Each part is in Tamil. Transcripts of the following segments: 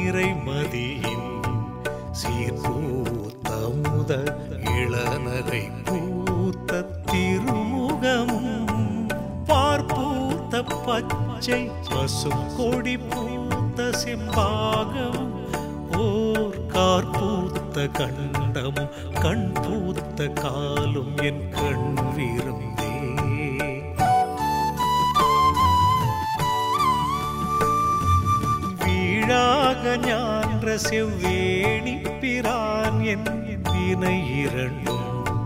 நிறைமதியின் சீர்பூத்த முத இளநகை பூத்த திருமுகமும் பார்ப்பூத்த பச்சை பசும் கொடி பூத்த செம்பாகம் ஓர் கார்பூத்த கண்டமும் கண் பூத்த காலும் என் கண் விருந்தே வீழாக ஞான்ற செவ்வேணி பிரான் என் வினை இரண்டும்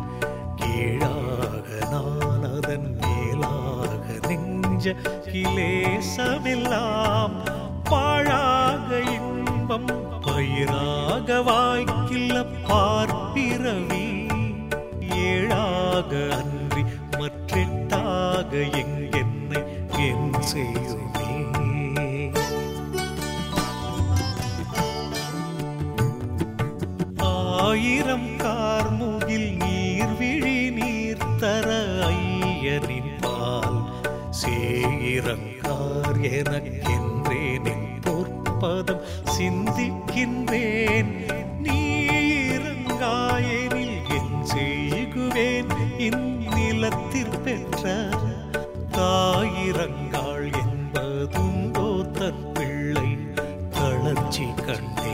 கீழாக நான் அதன் மேலாக நெஞ்ச கிலேசமெல்லாம் பாழாக இன்பம் பயிராக வாய்க்கில்ல பார்ப்பிறவி ஏழாக அன்றி மற்றெட்டாக எங்கென்னை என் செய்யுமே ஆயிரம் கார்முகில் நீர்விழி நீர் தர ஐயனின் பால் சேயிரங்கார் எனக்கென்றேனின் பொற்பதம் சிந்திக்கின்றேன் நீ இறங்காயெனில் என் செய்குவேன் இந்நிலத்திற் பெற்ற தாயிரங்காள் என்பதுண்டோ தன் பிள்ளை தளர்ச்சி கண்டே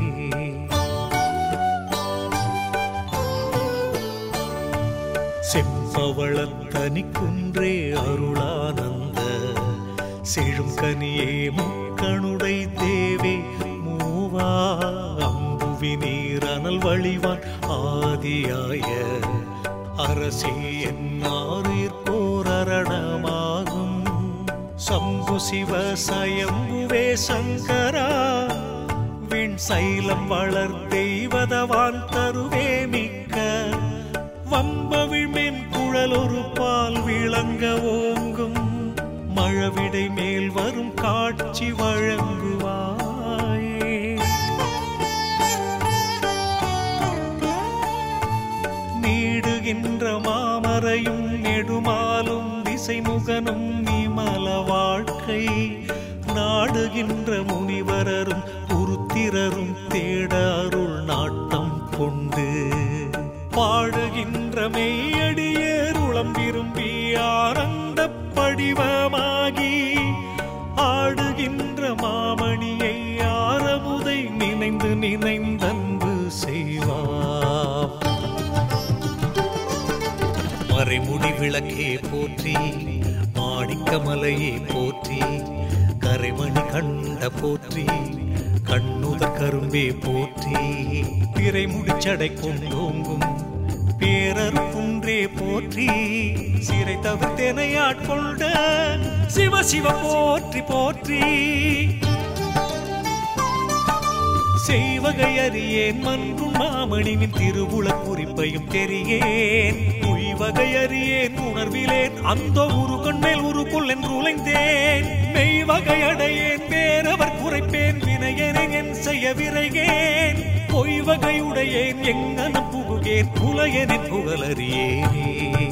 செம்பவளத்தனி குன்றே அருளானந்த செழும் கனியே முக்கணுடை தேவே மூவா அம்புவி நீரனல் வழிவான் ஆதியாய அரசே என்னாரிற்போர் அரணமாகும் சம்பு சிவ சயம்புவே சங்கரா விண் சைலம் வளர் தெய்வதவான் தருவே மிக்க வம்பவிழ்மேன் குழல் ஒரு பால் விளங்க ஓங்கும் மழவிடை மேல் வரும் காட்சி வழங்குவாயே நீடுகின்ற மாமரையும் நெடுமாலும் திசைமுகனும் விமல வாழ்க்கை நாடுகின்ற முனிவரரும் உருத்திரரும் தேட அருள் நாட்டம் கொண்டு பாடுகின்ற மெய்யடியர் உளம் விரும்பி ஆனந்த படிவமாகி ஆடுகின்ற மாமணியை ஆரமுதை நினைந்து நினைந்தன்பு செய்வார் மறைமுடி விளக்கே போற்றி மாணிக்கமலையே போற்றி கரைமணி கண்ட போற்றி கண்ணுத கரும்பே போற்றி பிறை முடிச்சடை கொண்டோங்கும் பேரரு குன்றே போற்றி சிறை தவிர்த்தெனை ஆட்கொண்ட சிவ சிவ போற்றி போற்றி செய்வகை அறியேன் மன்றும் மாமணிவின் திருவுள குறிப்பையும் தெரியேன் உய்வகை அறியேன் உணர்விலேன் அந்த உரு கண்மேல் உருக்குள் என்று உழைந்தேன் மெய்வகை அடையேன் வேறவர் குறைப்பேன் வினையனை என் செய்ய விரைகேன் பொய்வகை உடையேன் எங்கனம் புகுகேன் புலையனின் புகழறியேனே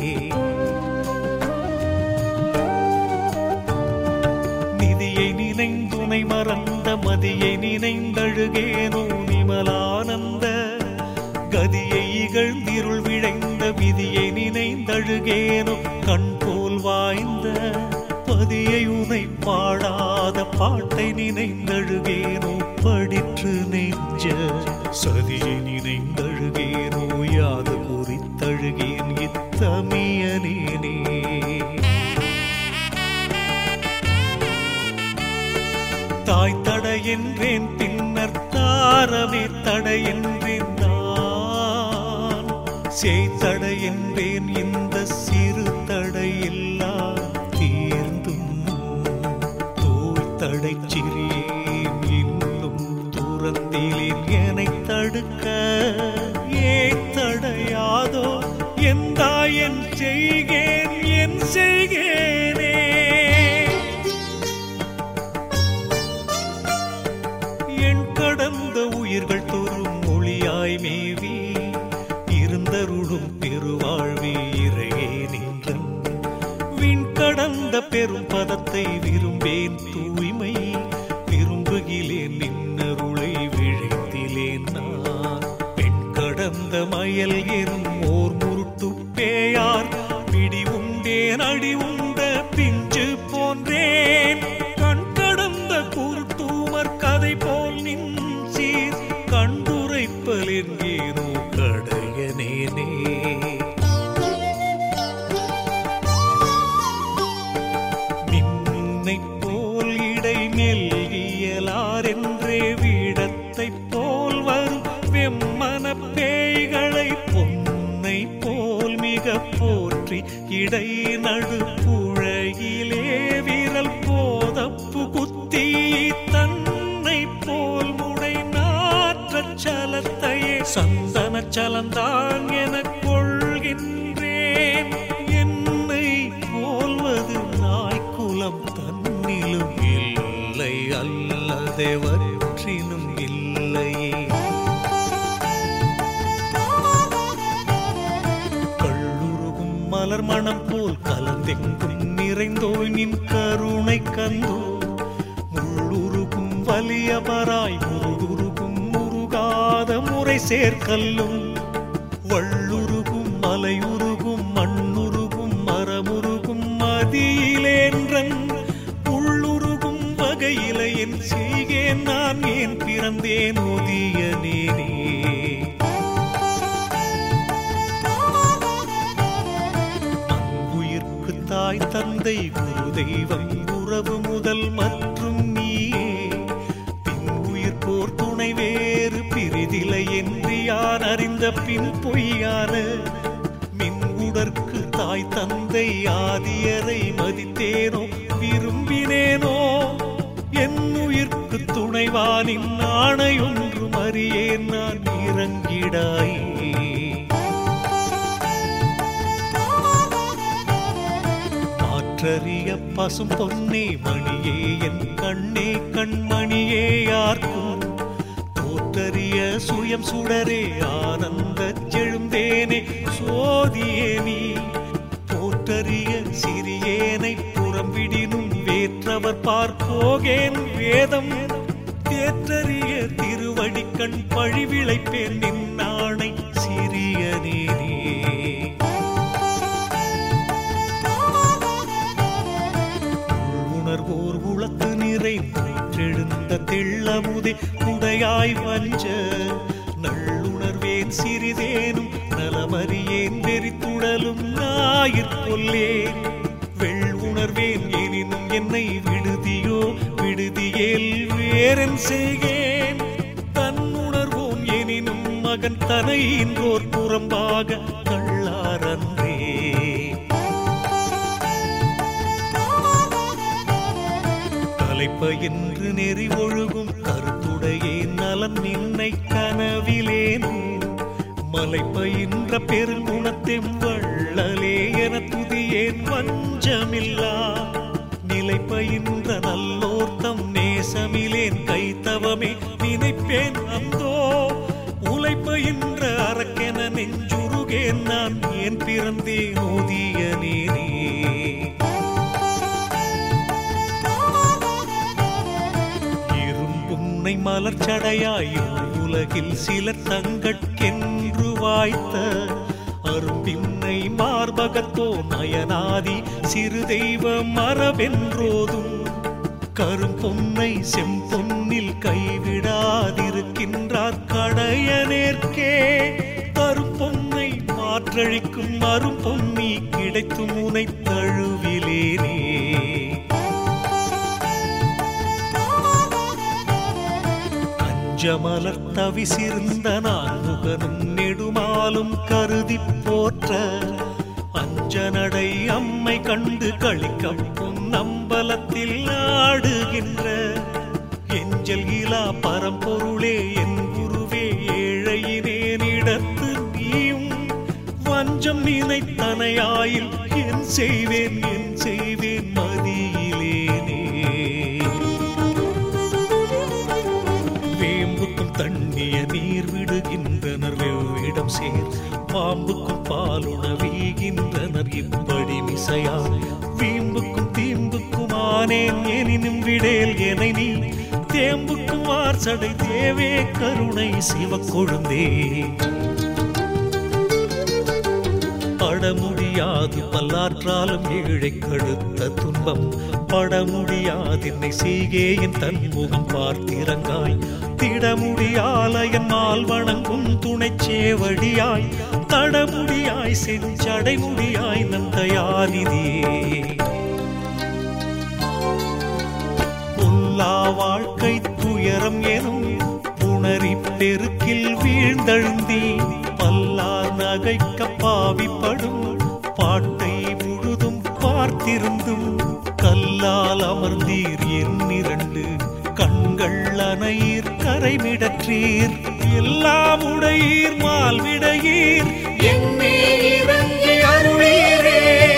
நிதியை நினைந்துனை மறந்த மதியை நினைந்தழுகேனோ நிமலானந்த கதியை இகழ்ந்திருள் விழைந்த விதியை நினைந்தழுகேனோ கண் போல் வாய்ந்த பதியை உனை பாடாத பாட்டை நினைந்தழுகேனோ படிற்று நெஞ்ச சதியை நினைந்தழுகேனோ யாது குறித்தழுகேன் இத்தமியனேனே தாய் தடையென்றேன் பின்னர் தாரமே தடையென்றேன் நான் செய்தடையென்றேன் இந்த சிறு தடையெல்லாம் தீர்ந்தும் தோல் தடை சிறியேன் இன்னும் தூரத்திலேன் என்னை தடுக்க ஏன் தடையாதோ எந்தாய் என் செய்கேன் என் செய்கேனே என் கடந்த உயிர்கள் தோறும் மொழியாய் மேவி இருந்தருளும் பெருவாழ்வி இறையே நின்றன் விண் கடந்த பெரும் பதத்தை விரும்பேன் தூய்மை விரும்புகிலேன் நின்னருளை முத்தை போல் வரும் வெம்மன பேய்களை பொன்னை போல் மிக போற்றி இடை நடு புழையிலே விரல் போதப்பு குத்தி தன்னை போல் முடை நாற்றச் சலத்தையே சந்தன சலந்தான் எனக் கொள்கின்றேன் என்னை போல்வது நாய்க்குலம் தன்னிலும் இல்லை அல்லதெவற்றினும் இல்லையே கள்ளுருகும் மலர் மணம் போல் கலந்தெங்கும் நிறைந்தோய் நின் கருணை கந்தோ முள்ளுருகும் வலியவராய் முருடுருகும் முருகாத முறை சேர்க்கல்லும் வள்ளுருகும் மலையுருகும் மண்ணுருகும் மரமுருகும் மதியிலேன்றன் உள்ளுருகும் வகையில என் செய்கேன் நான் ஏன் பிறந்தேன் ஒதிய நேனே உயிர்க்கு தாய் தந்தை குரு தெய்வம் உறவு முதல் மற்றும் நீயே பின் உயிர்ப்போர் துணை வேறு பிரிதிலை என்று யார் அறிந்த பின் பொய்யான மின் உடற்கு தாய் தந்தை ஆதியரை மதித்தேனோ விரும்பினேனோ என் உயிர்க்கு துணைவானின் ஆணையொன்றும் அறியேன் நான் இறங்கிடாயே மாற்றறிய பசும் பொன்னே மணியே என் கண்ணே கண்மணியே யார்க்கும் தோற்றறிய சுயம் சுடரே ஆனந்த செழுந்தேனே சோதியே நீ போற்றறிய சிறியேனை புறம்பிடினும் வேற்றவர் பார்ப்போகேன் வேதம் தேற்றறிய திருவடிக்கண் பழிவிளைப்பேன் நின்னாணை சிறியனே நீ உணர்வோர் உளத்து நிறைந்தெழுந்த தெள்ளமுதே உடையாய் வஞ்ச நல்லுணர்வேன் சிறிதேனும் நலமறியேன் வெறித்துடலும் ஞாயிற்கொல்லேன் வெள்ளுணர்வேன் எனினும் என்னை விடுதியோ விடுதியேல் வேறன் செய்கேன் தன்னுணர்வோன் எனினும் மகன் தனையின்றோர் புறம்பாக கள்ளாரன்றே தலைப்ப என்று நெறி ஒழுகும் கருத்துடையே நலன் நின்னை கனவிலேனும் மலைப்பயின்ற பெருங்குணத்தெம் வள்ளலே என துதியேன் வஞ்சமில்லா நிலைப்பயின்ற நல்லோர்த்தம் நேசமிலேன் கைத்தவமே நினைப்பேன் அந்தோ உழைப்பயின்ற அரக்கென நெஞ்சுருகேன் நான் ஏன் பிறந்தேன் ஓதிய நேரே இரும்புன்னை மலர் சடையாய் உலகில் சிலர் தங்கட்கென்று வாய்த்த அரும்பின்னை மார்பகத்தோ நயனாதி சிறு தெய்வ மரபென்றோதும் கரும்பொன்னை செம்பொன்னில் கைவிடாதிருக்கின்றார் கடையனேற்கே கரும்பொன்னை மாற்றழிக்கும் அரும்பொன்னி கிடைத்தும் உனை தழுவிலேனே அஞ்சமலர் தவிசிருந்த நான் முகனும் நெடுமாலும் கருதி போற்ற அஞ்சனடை அம்மை கண்டு களிக்கும் நம்பலத்தில் ஆடுகின்ற எஞ்சல் இலா பரம்பொருளே என் குருவே ஏழையினேனிடத்து நீயும் வஞ்சம் நினைத்தனையாயில் என் செய்வேன் என் செய்வேன் மதியிலேனே வேம்புக்கும் தண்ணிய நீர் விடுகின்றனர் வெவ்விடம் சேர் பாம்புக்கும் பாலுணவீகின்றனர் இப்படி மிசையா வீம்புக்கும் தீம்புக்கும் ஆனேன் எனினும் விடேல் எனை நீ தேம்புக்கும் வார்சடை தேவே கருணை சிவக்கொழுந்தே பட முடியாது பல்லாற்றாலும் ஏழை கடுத்த துன்பம் பட முடியாது என்னை செய்கே என் தன்முகம் பார்த்திரங்காய் திட முடியால என் மால் வணங்கும் துணை சேவடியாய் தட முடியாய் செஞ்சடை முடியாய் நந்தயாநிதியே பொல்லா வாழ்க்கை துயரம் எனும் புணரி தழுந்தி பல்லார் நகைக்க பாவிப்படும் பாட்டை முழுதும் பார்த்திருந்தும் கல்லால் அமர்ந்தீர் என்னிரண்டு கண்கள் அணையீர் கரைமிடற்றீர் எல்லாம் உடையீர் மால்விடையீர் என்னே இறங்கி அருளீரே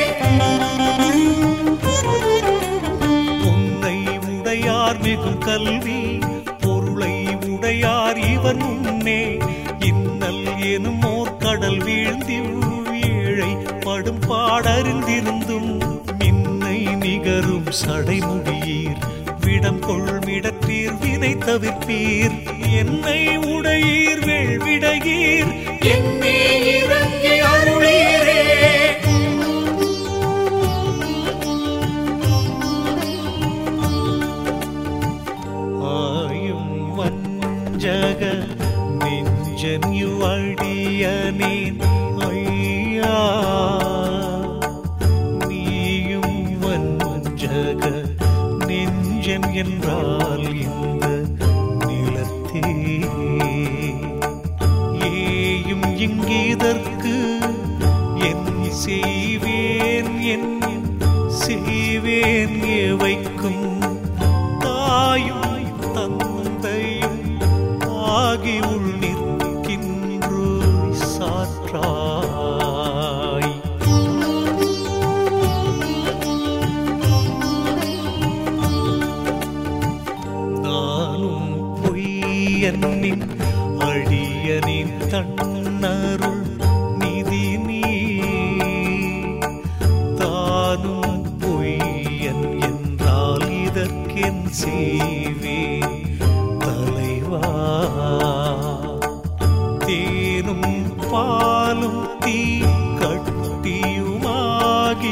உன்னை உடையார் மிகும் கல்வி பொருளை உடையார் இவர் முன்னே இன்னல் எனும் ஓர் கடல் வீழ்ந்தி ஏழை படும் பாடறிந்திருந்தும் மின்னை நிகரும் சடைமுடியீர் விடம் கொள்மிடற்றீர் வினை தவிர்ப்பீர் என்னை உடையீர் வேள்விடையீர் என்னே இறங்கி அருளீரே ஆயும் வஞ்சக நெஞ்சன்யு அடியனேன் ஐயா நீயும் வஞ்சக நெஞ்சன் என்றால் இந்த நிலத்தே ஏயும் இங்கீதற்கு என் செய்வேன் என் செய்வேன் எவைக்கும் தாயும் தந்தையும் ஆகி உள் நிற்கின்றோய் சாற்றாய் நானும் பொய்யன்னின் அடியனின் தன்னருள் நிதி நீ தானும் பொய்யன் என்றால் இதற்கென் செய்வேன் தலைவா தேனும் பாலும் தீ கட்டியுமாகி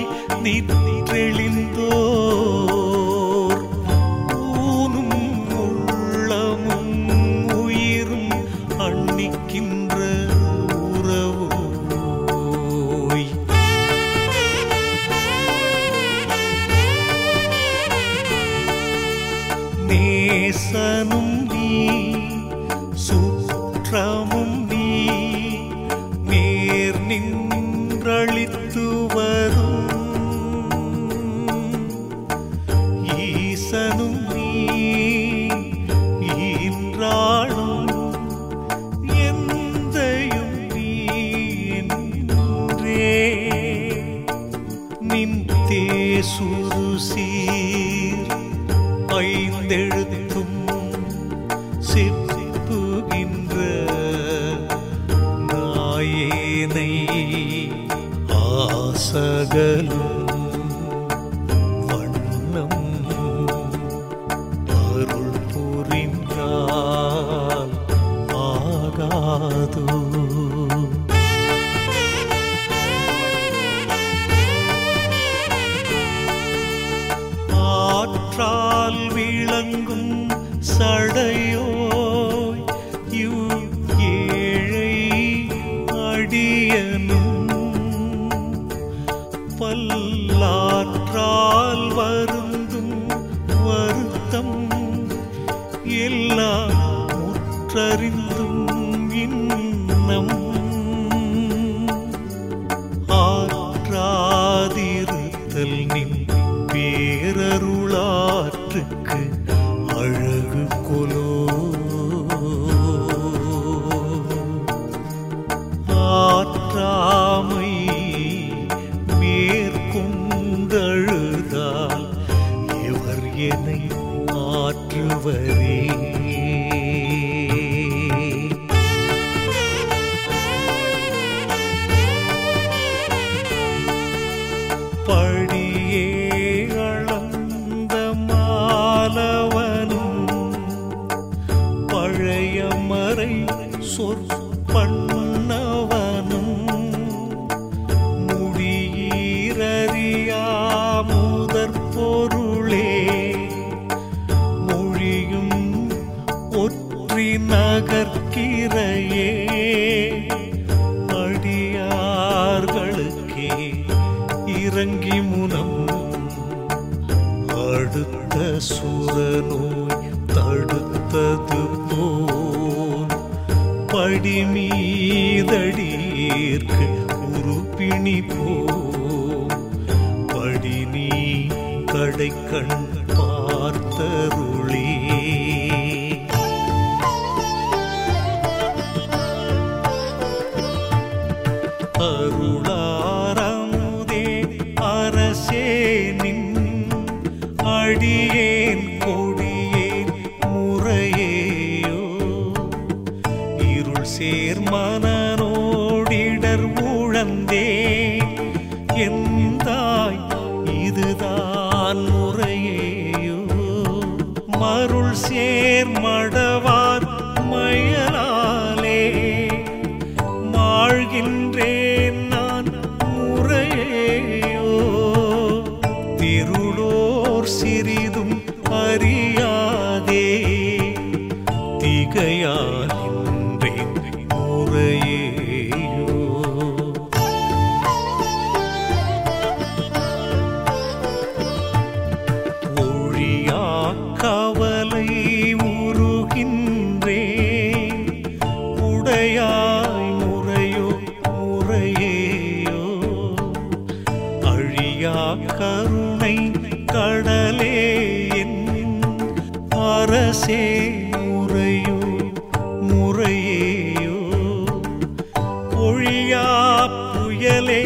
நிற்றெளிந்தோர் ஊனும் உள்ளமும் உயிரும் அன்னிக்கின்ற உறவோய் நேசனும் நீ சுற்றமும் நீ நேர் நின்றளித்து வரும் ஈசனும் நீ ஈன்றாளும் எந்தையும் நீ என்றே நின் தேசுரு சீர் ஐந்தெழுத்தும் சிப்புகின்ற நாயேனை ஆசகலும் வண்ணம் அருள் புரிந்தால் ஆகாதோ ஆற்றால் விளங்கும் சடையோய் இவ் ஏழை அடியனும் பல்லாற்றால் வருந்தும் வருத்தம் எல்லாம் முற்றறிந்தும் இன்னம் ஆற்றாதிருத்தல் நின் பேரருளாற்றுக்கு அழகு கொலோ ஆற்றாமை மேற்கொண்டழுதால் எவர் என்னை ஆற்றுவரே படியே அளந்த மாலவனும் பழைய மறை சொற்பண்ணவனும் முடியீரறியா முதற் பொருளே மொழியும் ஒற்றி நகர்க்கிறையே அடியார்களுக்கே இறங்கி முனம் அடுத்த சுரநோய் தடுத்தது போல் பழி படி மீதடீர்க்கு உருப்பிணி போ படி நீ கடை கண் பார்த்தருளே அருளாரமுதே அரசே நின் அடியேன் கொடியேன் முறையேயோ இருள் சேர் மனநோடிடர் உழந்தே எந்தாய் இதுதான் முறையேயோ மருள் சேர் மடவார் மயலாலே மாழ்கின்றேன் நான் முறையேயோ திருளோர் சிறிதும் அறியாதே திகையா நின்றேன் முறையேயோ ஒழியா கவலை உருகின்றேன் உடையாய் முறையோ முறையேயோ அழியா கருணை கடலே என் அரசே முறையோ முறையேயோ ஒழியா புயலே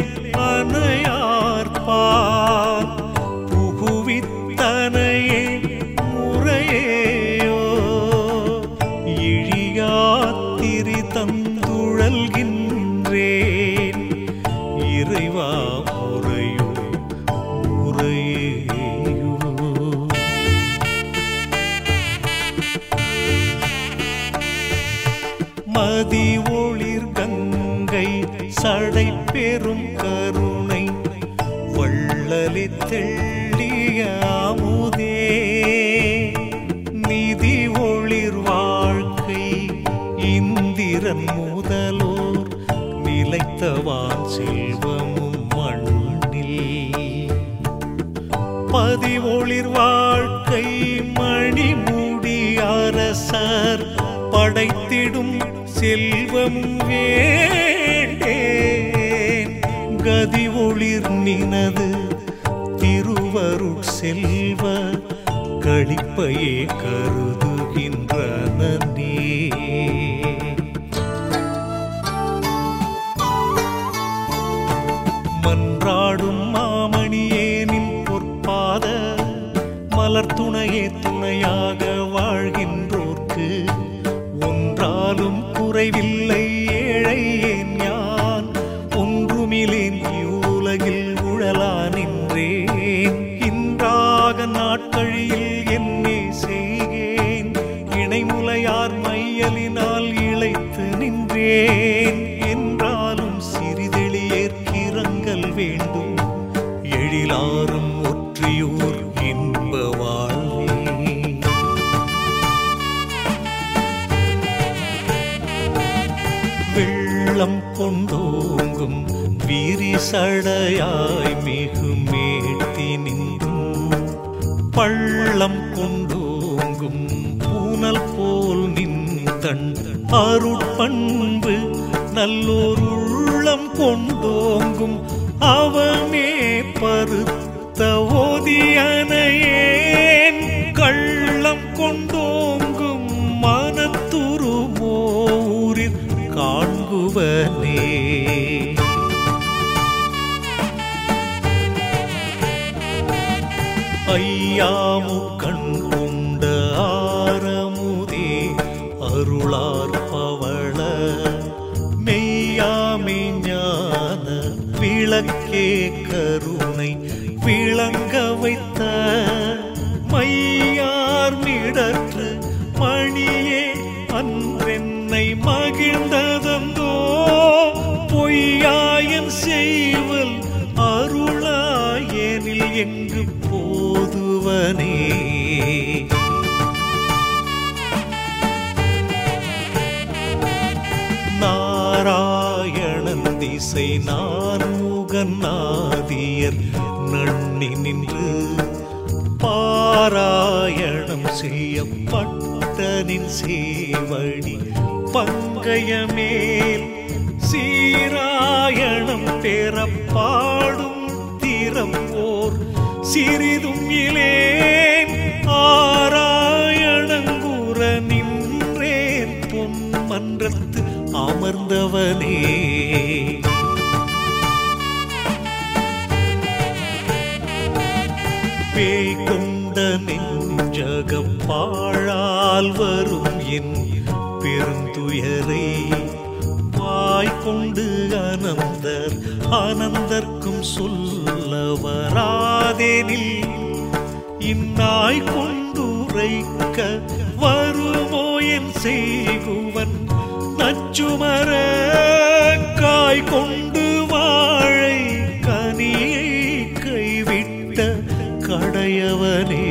அணையார்பால் புகுவித்தனையே முறையேயோ இழியாத்திரி தந்துழல்கின்றேன் இறைவா முறையோ முறையேயோ மதி ஒளிர் கங்கை சடை பெரும் கருணை வள்ளலி தெள்ளிய அமுதே நிதி ஒளிர் வாழ்க்கை இந்திரன் முதலோர் நிலைத்தவான் செல்வமும் மண்ணில் பதிவொளிர் வாழ்க்கை மணிமுடி அரசர் படைத்திடும் செல்வமும் வேண்டேன் கதி ஒளிர் நினது திருவருட் செல்வ கழிப்பையே கருதுகின்றனே மன்றாடும் மாமணியே நின் பொற்பாத மலர் துணையே துணையாக வாழ்கின்றோர்க்கு ஒன்றாலும் குறைவில்லை ஏழை ஏன் யான் ஒன்றுமிலேன் இவ்வுலகில் உழலா நின்றேன் இன்றாக நாட்கழியில் என்னே செய்கேன் இணைமுலையார் மையலினால் இழைத்து நின்றேன் என்றாலும் சிறிதெளியேற்கிறங்கள் வேண்டும் எழிலாரும் ஒற்றியூர் இன்ப வாழ்வே வெள்ளம் கொண்டோங்கும் விரிசடையாய் மிகு மேட்டி நின்றும் பள்ளம் கொண்டோங்கும் பூனல் போல் நின்றன் அருட்பண்பு நல்லோர் உள்ளம் கொண்டோங்கும் அவமே பருத்த ஓதியனையேன் கள்ளம் கொண்டோங்கும் மனத்துருமோ ஊரில் காண்குவனே ஐயாமு கண் கொண்ட ஆரமுதே அருளார் பவள மெய்யாமை ஞான விளக்கே கருணை விளங்க வைத்த மையார் மிடற்று மணியே அன்றென்னை மகிழ்ந்ததந்தோ பொய்யாயன் செய்வல் அருளாயனில் எங்கு போதுவனே நாராயணன் திசை நான் முகநாதியர் நண்ணி நின்று பாராயணம் செய்யப்பட்டனின் சேவடி பங்கயமேல் சீராயணம் பெறப்பாடும் திறம் ஓர் சிறிதும் இலேன் ஆராயணங்கூற நின்றேன் பொன் மன்றத்து அமர்ந்தவனே பேய் கொண்ட நெஞ்சகம் பாழால் வரும் என் பெருந்துயரை வாய் கொண்டு அனந்தர் அனந்தர்க்கும் சொல்ல வராதேனில் இந்நாய் கொண்டுரைக்க வருமோ என் செய்குவன் நச்சுமர காய் கொண்டு வாழை கனியை கைவிட்ட கடையவனே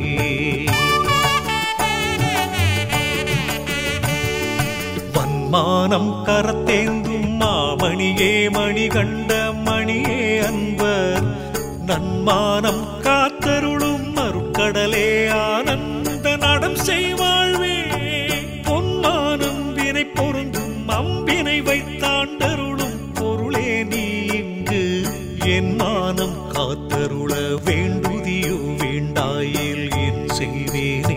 மன்மானம் கரத்தேந்தும் மாமணியே மணி கண்ட மணியே அன்பர் நன்மானம் காத்தருளும் மறுக்கடலே ஆனந்த நடம் செய்வாழ்வே பொன்மானம் வினை பொருந்தும் அம்பினை வைத்தாண்டருளும் பொருளே நீ இங்கு என் மானம் காத்தருள வேண்டுதியோ வேண்டாயில் என் செய்வேனே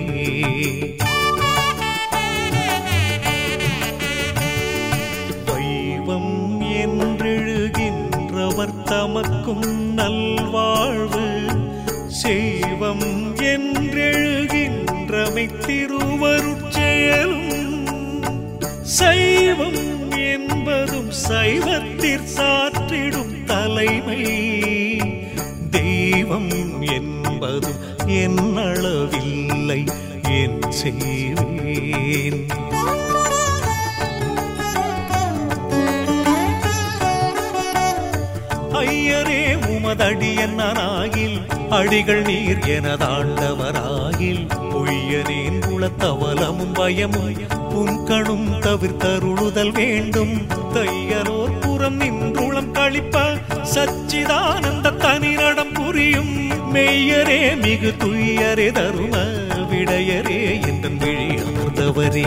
தெய்வம் என்றெழுகின்றவர் தமக்கும் நல்வாழ்வு செய்வம் என்றெழுகின்றமை திருவருட்செயலும் சைவம் என்பதும் சைவத்திற் சாற்றிடும் தலைமை தெய்வம் என்பதும் என்னளவில்லை என் செய்வேன் ஐயரே உமதடியன் நானாகில் அடிகள் நீர் எனதாண்டவராகில் பொய்யனேன் குலத்தவலமும் பயமும் புன்கணும் தவிர்த்தருளுதல் வேண்டும் தையலோர் புறம் நின்றுளம் கழிப்ப சச்சிதானந்த தனிநடம் புரியும் மெய்யரே மிகு துய்யரே தரும விடையரே என்ற விழி அமர்ந்தவரே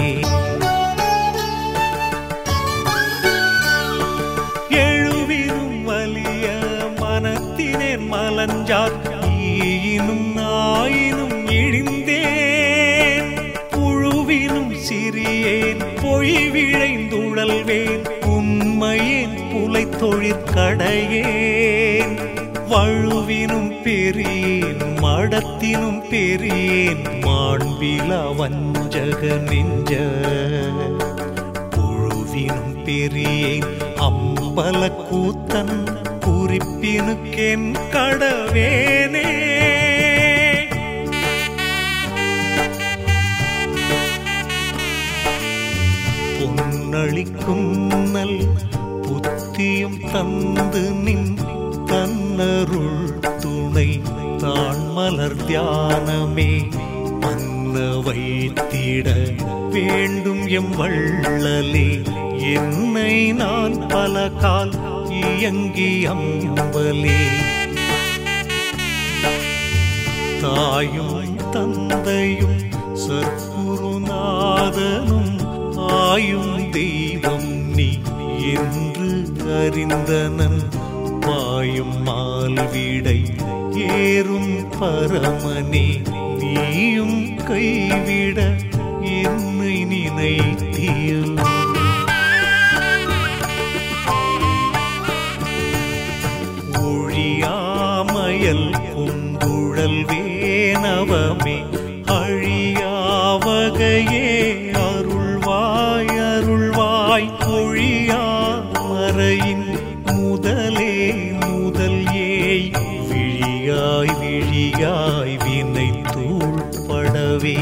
எழுவிரும் வலிய மனத்தினேன் மலஞ்சார் ஈயினும் நாயினும் இழிந்தேன் புழுவினும் சிறியேன் பொய் விழைந்துழல்வேன் உண்மையேன் புலை தொழிற்கடையேன் வழுவினும் பெரியேன் மடத்தினும் பெரியேன் மாண்பில வஞ்சக நெஞ்ச புழுவினும் பெரியேன் அம்பல கூத்தன் குறிப்பினுக்கென் கடவேனே பொன்னளிக்கும் நல் புத்தியும் தந்து நின் தன்னருள் துணை தான் மலர் தியானமே மன்ன வைத்திட வேண்டும் எம் வள்ளலே என்னை நான் பல கால் இயங்கி அம்பலே தாயும் தந்தையும் சற்குருநாதனும் ஆயும் தெய்வம் நீ என்று அறிந்தனன் பாயும் மால்விடை ஏறும் பரமனே நீயும் கைவிட என்னை நினைத்தியோ ஒழியாமயல் கொண்டுழல் வேணவமே அழியாவகையே அருள்வாய் அருள்வாய் ஒழியா மறையின் முதலே முதல் ஏய் விழியாய் விழியாய் வினை தூள்படவே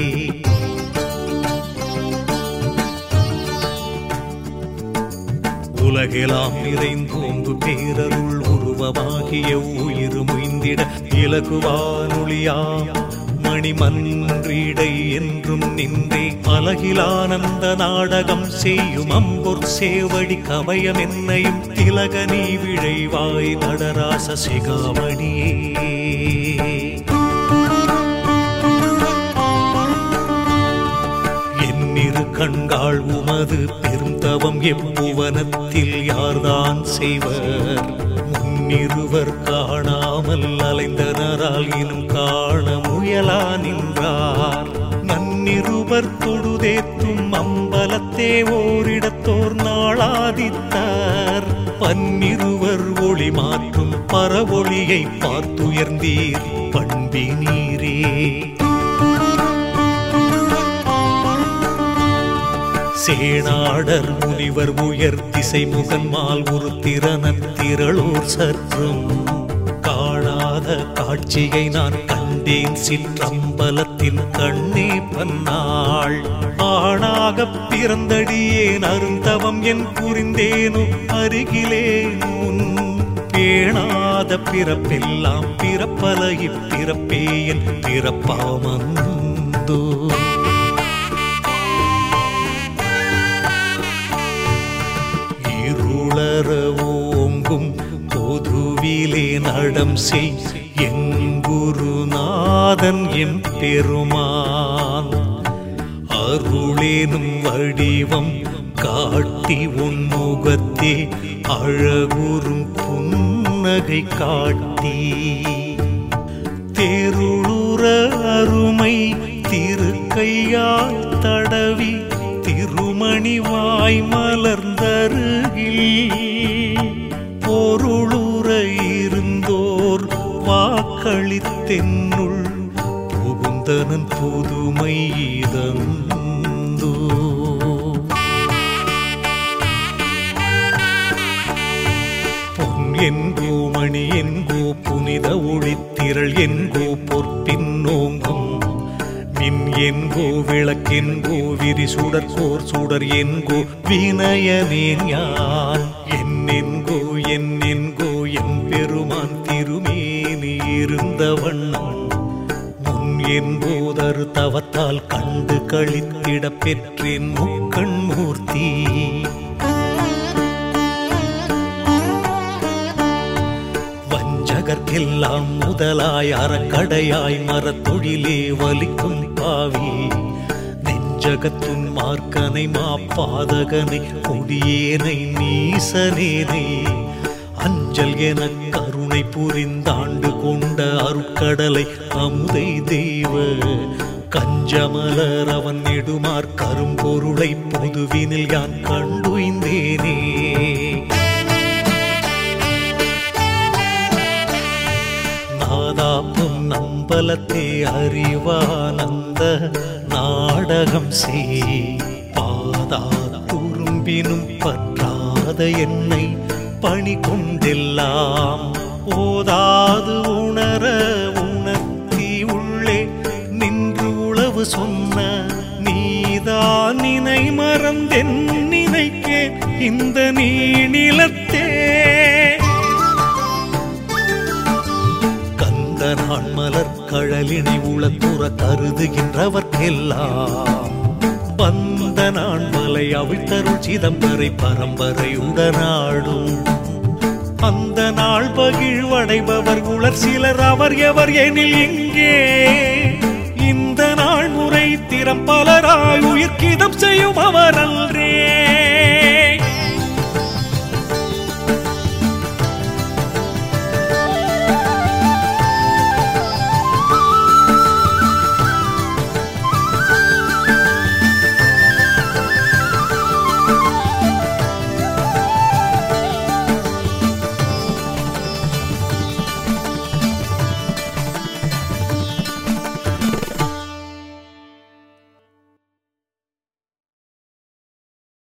உலகெல்லாம் நிறைந்தோங்கு பேரருள் உருவமாகிய உயிர் முய்ந்திட இலகுவானொளியா மணிமன்றிடை என்றும் நின்றே அலகிலானந்த நாடகம் செய்யும் அம்பொற் சேவடி கவயம் என்னையும் திலக நீ விழைவாய் நடராச சிகாமணியே என்னிரு கண்காள் உமது பெருந்தவம் எப்புவனத்தில் யார்தான் செய்வர் முன்னிருவர் காணாமல் அலைந்தனரால் இனும் காண முயலா நின்றார் நன்னிருவர் தொடுதேத்தும் அம்பலத்தே ஓரிடத்தோர் நாளாதித்தார் பன்னிருவர் ஒளி மாற்றும் பரவொளியை பார்த்துயர்ந்தீர் பண்பினீரே சேனாடர் முனிவர் உயர் திசை முகன்மால் ஒரு திறனத் திரளோர் சற்றும் காணாத காட்சியை நான் கண்டேன் சிற்றம்பலத்தின் கண்ணே பன்னாள் ஆணாகப் பிறந்தடியேன் அருந்தவம் என் புரிந்தேனோ அருகிலே உன் பேணாத பிறப்பெல்லாம் பிறப்பல இப்பிறப்பே என் பிறப்பாமந்தோ இருளற ஓங்கும் பொதுவிலே நடம் செய் என் குருநாதன் எம் பெருமான் அருளேனும் வடிவம் காட்டி உன் முகத்தே அழகுறும் புன்னகை காட்டி தேருளுற அருமை திருக்கையால் தடவி திருமணி வாய் மலர்ந்தருகில் பொருளுற இருந்தோர் வாக்களித்தென்னுள் புகுந்தனன் புதுமை இதந்தோ பொன் என்கோ மணி என்கோ புனித ஒளித்திரள் என்கோ பொற்பின்னோங்கும் மின் என்கோ விளக்கென்கோ விரி சுடற்கோர் சுடர் என்கோ வினயனேன் யான் என் என்கோ என் என்கோ என் பெருமான் திருமேனி இருந்த வண்ணம் முன் என்போதரு தவத்தால் கண்டு கழித்திட பெற்றேன் முக்கண் மூர்த்தி வஞ்சகர்க்கெல்லாம் முதலாய் அறக்கடையாய் மரத்தொழிலே வலிக்கும் பாவி நெஞ்சகத்துன் மார்க்கனை மாப்பாதகனை கொடியேனை நீசனேனை அஞ்சல் என கருணை புரிந்தாண்டு கொண்ட அருட்கடலை அமுதை தெய்வ கஞ்சமலர் அவன் நெடுமார் கரும்பொருளை பொதுவினில் யான் கண்டுய்ந்தேனே நாதாப்பும் நம்பலத்தே அறிவானந்த நாடகம் செய் பாதா துரும்பினும் பற்றாத என்னை பணி கொண்டெல்லாம் ஓதாது உணர உணர்த்தி உள்ளே நின்று உளவு சொன்ன நீதான் நினை மறந்தென் நினைக்கே இந்த நீநிலத்தே கந்தனான் மலர் கழலினை உளத்துற கருதுகின்றவர்க்கெல்லாம் பந்த நான் மலை அவிழ்த்தருள் சிதம்பரை பரம்பரை உடனாடும் அந்த நாள் பகிழ்வடைபவர் உளர் சிலர் அவர் எவர் எனில் இங்கே இந்த நாள் முறை திறம் பலராய் உயிர்க்கிதம் செய்யும் அவர் அல்ல